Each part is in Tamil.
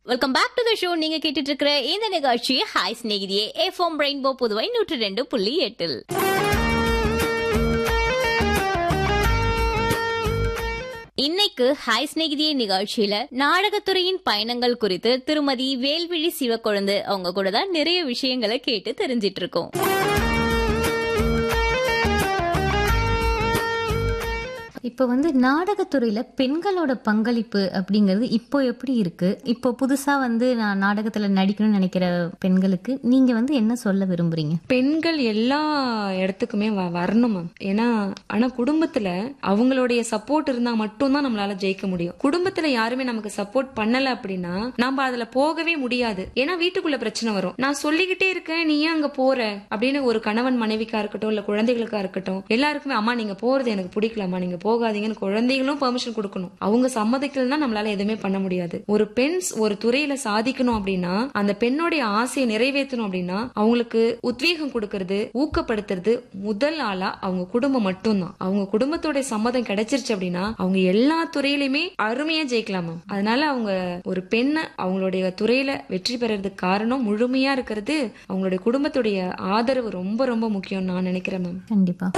welcome back to the show நீங்க கேட்டுட்டு இருக்கிற இந்த நிகழ்ச்சி hi Snegithiye FM Rainbow Puduvai நூற்றி ரெண்டு புள்ளி எட்டில் இன்னைக்கு ஹாய் ஸ்நேகிதியே நிகழ்ச்சியில நாடகத்துறையின் பயணங்கள் குறித்து திருமதி வேல்விழி சிவக்கொழுந்து அவங்க கூட தான் நிறைய விஷயங்களை கேட்டு தெரிஞ்சிட்டு இருக்கோம் இப்போ வந்து நாடகத்துறையில பெண்களோட பங்களிப்பு அப்படிங்கிறது இப்போ எப்படி இருக்கு இப்போ புதுசா வந்து நான் நாடகத்துல நடிக்கணும்னு நினைக்கிற பெண்களுக்கு நீங்க வந்து என்ன சொல்ல விரும்புறீங்க பெண்கள் எல்லா இடத்துக்குமே வ- வரணும் மேம் ஏன்னா ஆனா குடும்பத்துல அவங்களுடைய சப்போர்ட் இருந்தா மட்டும்தான் நம்மளால ஜெயிக்க முடியும் குடும்பத்துல யாருமே நமக்கு சப்போர்ட் பண்ணல அப்படின்னா நம்ம அதுல போகவே முடியாது ஏன்னா வீட்டுக்குள்ள பிரச்சனை வரும் நான் சொல்லிக்கிட்டே இருக்கேன் நீ ஏன் அங்க போற அப்படின்னு ஒரு கணவன் மனைவிக்கா இருக்கட்டும் இல்ல குழந்தைகளுக்கா இருக்கட்டும் எல்லாருக்குமே அம்மா நீங்க போறது எனக்கு பிடிக்கலம்மா நீங்க போகாதீங்கன்னு குழந்தைகளும் பெர்மிஷன் கொடுக்கணும் அவங்க சம்மதிக்கலன்னா நம்மளால எதுவுமே பண்ண முடியாது ஒரு பெண் ஒரு துறையில சாதிக்கணும் அப்படின்னா அந்த பெண்ணுடைய ஆசையை நிறைவேற்றணும் அப்படின்னா அவங்களுக்கு உத்வேகம் கொடுக்கறது ஊக்கப்படுத்துறது முதல் ஆளா அவங்க குடும்பம் மட்டும்தான் அவங்க குடும்பத்தோட சம்மதம் கிடைச்சிருச்சு அப்படின்னா அவங்க எல்லா துறையிலுமே அருமையா ஜெயிக்கலாம் மேம் அதனால அவங்க ஒரு பெண்ணை அவங்களுடைய துறையில வெற்றி பெறறதுக்கு காரணம் முழுமையா இருக்கிறது அவங்களுடைய குடும்பத்துடைய ஆதரவு ரொம்ப ரொம்ப முக்கியம் நான் நினைக்கிறேன் மேம் கண்டிப்பா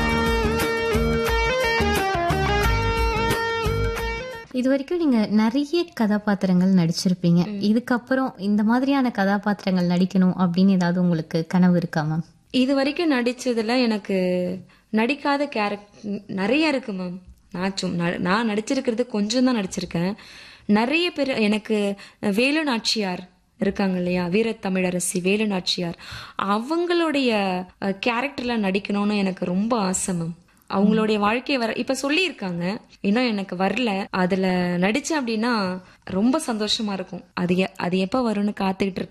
இது வரைக்கும் நீங்க நிறைய கதாபாத்திரங்கள் நடிச்சிருப்பீங்க இதுக்கப்புறம் இந்த மாதிரியான கதாபாத்திரங்கள் நடிக்கணும் அப்படின்னு ஏதாவது உங்களுக்கு கனவு இருக்கா மேம் இது வரைக்கும் நடிச்சதுல எனக்கு நடிக்காத கேரக்டர் நிறைய இருக்கு மேம் நான் சும் ந- நான் நடிச்சிருக்கிறது கொஞ்சம் தான் நடிச்சிருக்கேன் நிறைய பேர் எனக்கு வேலு நாச்சியார் இருக்காங்க இல்லையா வீரத்தமிழரசி வேலு நாச்சியார் அவங்களுடைய கேரக்டர்ல நடிக்கணும்னு எனக்கு ரொம்ப ஆசை மேம் அவங்களுடைய வாழ்க்கையை வர இப்ப சொல்லியிருக்காங்க இன்னும் எனக்கு வரல அதுல நடிச்சேன் அப்படின்னா ரொம்ப சந்தோஷமா இருக்கும் அது எ- அது எப்ப வரும்னு காத்துக்கிட்டு இருக்கேன்